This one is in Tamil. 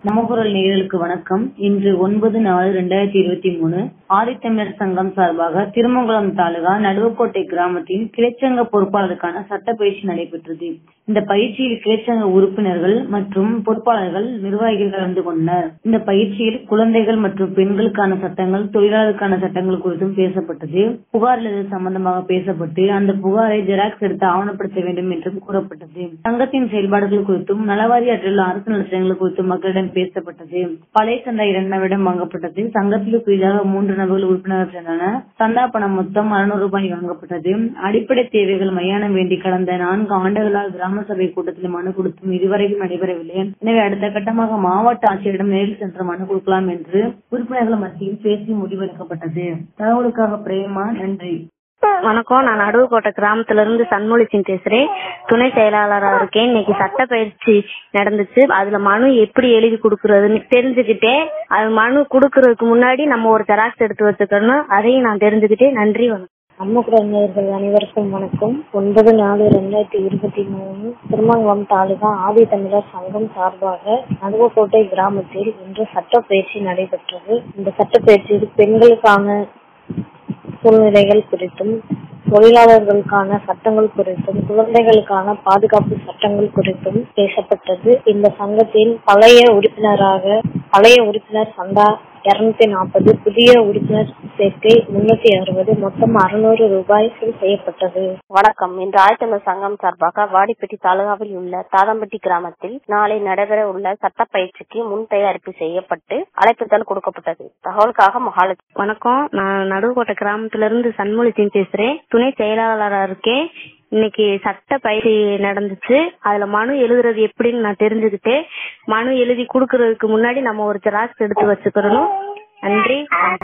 நமக்குரல் நேயர்களுக்கு வணக்கம் இன்று ஒன்பது நாலு ரெண்டாயிரத்தி இருபத்தி மூணு ஆதித்தமிழர் சங்கம் சார்பாக திருமங்கலம் தாலுகா நடுவக்கோட்டை கிராமத்தில் கிளைச்சங்க பொறுப்பாளருக்கான சட்ட பயிற்சி நடைபெற்றது இந்த பயிற்சியில் கிளைச்சங்க உறுப்பினர்கள் மற்றும் பொறுப்பாளர்கள் நிர்வாகிகள் கலந்து கொண்டனர் இந்த பயிற்சியில் குழந்தைகள் மற்றும் பெண்களுக்கான சட்டங்கள் தொழிலாளருக்கான சட்டங்கள் குறித்தும் பேசப்பட்டது புகார் எழுதுவது சம்பந்தமாக பேசப்பட்டு அந்த புகாரை ஜெராக்ஸ் எடுத்து ஆவணப்படுத்த வேண்டும் என்றும் கூறப்பட்டது சங்கத்தின் செயல்பாடுகள் குறித்தும் நலவாரி அற்றில் அரசு நலத்திட்டங்கள் குறித்தும் மக்களிடம் பேசப்பட்டது பழைய சந்தா இரண்டாவிடம் வாங்கப்பட்டது சங்கத்தில் புதிதாக மூன்று நபர்கள் உறுப்பினர்கள் சென்றனர் சந்தா பணம் மொத்தம் அறுநூறு ரூபாய் வாங்கப்பட்டது அடிப்படை தேவைகள் மையானம் வேண்டி கடந்த நான்கு ஆண்டுகளால் கிராம சபை கூட்டத்தில் மனு கொடுத்தும் இதுவரைக்கும் நடைபெறவில்லை எனவே அடுத்த கட்டமாக மாவட்ட ஆட்சியரிடம் நேரில் சென்று மனு கொடுக்கலாம் என்று உறுப்பினர்கள் மத்தியில் பேசி முடிவெடுக்கப்பட்டது தகவலுக்காக பிரேமா நன்றி வணக்கம் நான் நடுவுக்கோட்டை கிராமத்துல இருந்து சண்முலிச்சின் பேசுறேன் துணை செயலாளரா இருக்கேன் இன்னைக்கு சட்ட பயிற்சி நடந்துச்சு அதுல மனு எப்படி எழுதி கொடுக்கறதுன்னு தெரிஞ்சுக்கிட்டேன் அது மனு கொடுக்கறதுக்கு முன்னாடி நம்ம ஒரு ஜெராக்ஸ் எடுத்து வச்சுக்கணும் அதையும் நான் தெரிஞ்சுக்கிட்டேன் நன்றி வணக்கம் அம்மக்குரல் நேயர்கள் அனைவருக்கும் வணக்கம் ஒன்பது நாலு ரெண்டாயிரத்தி இருபத்தி மூணு திருமங்கலம் தாலுகா ஆதி தமிழர் சங்கம் சார்பாக நடுவக்கோட்டை கிராமத்தில் இன்று சட்ட பயிற்சி நடைபெற்றது இந்த சட்ட பயிற்சியில் பெண்களுக்கான சூழ்நிலைகள் குறித்தும் தொழிலாளர்களுக்கான சட்டங்கள் குறித்தும் குழந்தைகளுக்கான பாதுகாப்பு சட்டங்கள் குறித்தும் பேசப்பட்டது இந்த சங்கத்தின் பழைய உறுப்பினராக பழைய உறுப்பினர் சந்தா இருநூத்தி நாற்பது புதிய உறுப்பினர் சேர்க்கை முன்னூத்தி அறுபது மொத்தம் அறுநூறு ரூபாய் செய்யப்பட்டது வணக்கம் இன்று ஆழ்த்தமிழ் சங்கம் சார்பாக வாடிப்பட்டி தாலுகாவில் உள்ள தாதம்பட்டி கிராமத்தில் நாளை நடைபெற உள்ள சட்ட பயிற்சிக்கு முன் தயாரிப்பு செய்யப்பட்டு அழைப்புதல் கொடுக்கப்பட்டது தகவலுக்காக மகாலட்சுமி வணக்கம் நான் நடுவுக்கோட்டை கிராமத்துல இருந்து சண்முலிச்சின் பேசுறேன் துணை செயலாளரா இருக்கேன் இன்னைக்கு சட்ட பயிற்சி நடந்துச்சு அதுல மனு எழுதுறது எப்படின்னு நான் தெரிஞ்சுக்கிட்டேன் மனு எழுதி குடுக்கறதுக்கு முன்னாடி நம்ம ஒரு ஜெராக்ஸ் எடுத்து வச்சுக்கிறணும் நன்றி